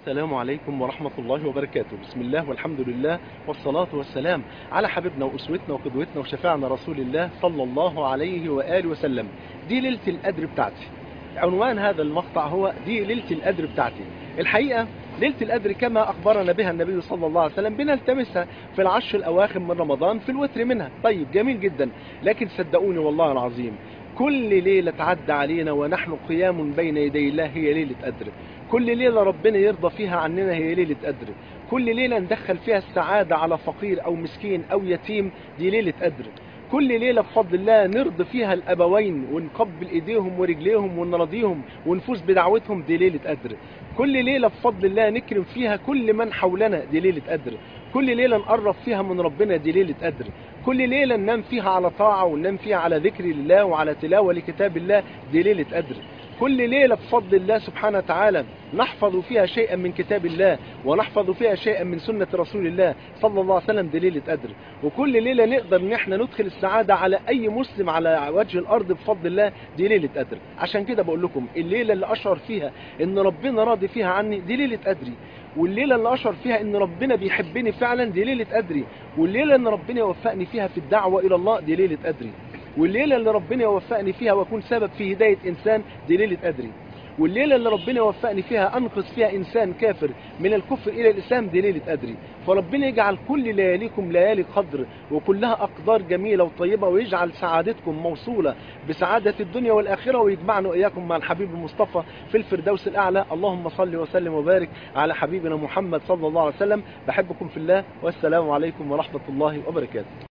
السلام عليكم ورحمة الله وبركاته بسم الله والحمد لله والصلاة والسلام على حبيبنا وأسوتنا وقدوتنا وشفاعنا رسول الله صلى الله عليه وآله وسلم دي ليلة القدر بتاعتي عنوان هذا المقطع هو دي ليلة القدر بتاعتي الحقيقة ليلة القدر كما أخبرنا بها النبي صلى الله عليه وسلم بنلتمسها في العشر الأواخر من رمضان في الوتر منها طيب جميل جدا لكن صدقوني والله العظيم كل ليلة تعدى علينا ونحن قيام بين يدي الله هي ليلة قدر كل ليلة ربنا يرضى فيها عننا هي ليلة قدر كل ليلة ندخل فيها السعادة على فقير أو مسكين أو يتيم دي ليلة قدر كل ليلة بفضل الله نرضي فيها الأبوين ونقبل إيديهم ورجليهم ونرضيهم ونفوز بدعوتهم دي ليلة قدر كل ليلة بفضل الله نكرم فيها كل من حولنا دي ليلة قدر كل ليلة نقرب فيها من ربنا دي ليلة قدر كل ليلة ننام فيها على طاعة وننام فيها على ذكر الله وعلى تلاوة لكتاب الله دي ليلة قدر كل ليلة بفضل الله سبحانه وتعالى نحفظ فيها شيئا من كتاب الله ونحفظ فيها شيئا من سنة رسول الله صلى الله عليه وسلم دي ليلة قدر وكل ليلة نقدر ان احنا ندخل السعادة على اي مسلم على وجه الارض بفضل الله دي ليلة قدر عشان كده بقول لكم الليلة اللي اشعر فيها ان ربنا راضي فيها عني دي ليلة قدري والليلة اللي اشعر فيها ان ربنا بيحبني فعلا دي ليلة قدري والليلة ان ربنا يوفقني فيها في الدعوة الى الله دي ليلة قدري والليلة اللي ربنا يوفقني فيها واكون سبب في هداية انسان دي ليلة قدري والليلة اللي ربنا يوفقني فيها أنقذ فيها إنسان كافر من الكفر إلى الإسلام دي ليلة قدري فربنا يجعل كل لياليكم ليالي قدر وكلها أقدار جميلة وطيبة ويجعل سعادتكم موصولة بسعادة الدنيا والآخرة ويجمعنا وإياكم مع الحبيب المصطفى في الفردوس الأعلى اللهم صل وسلم وبارك على حبيبنا محمد صلى الله عليه وسلم بحبكم في الله والسلام عليكم ورحمة الله وبركاته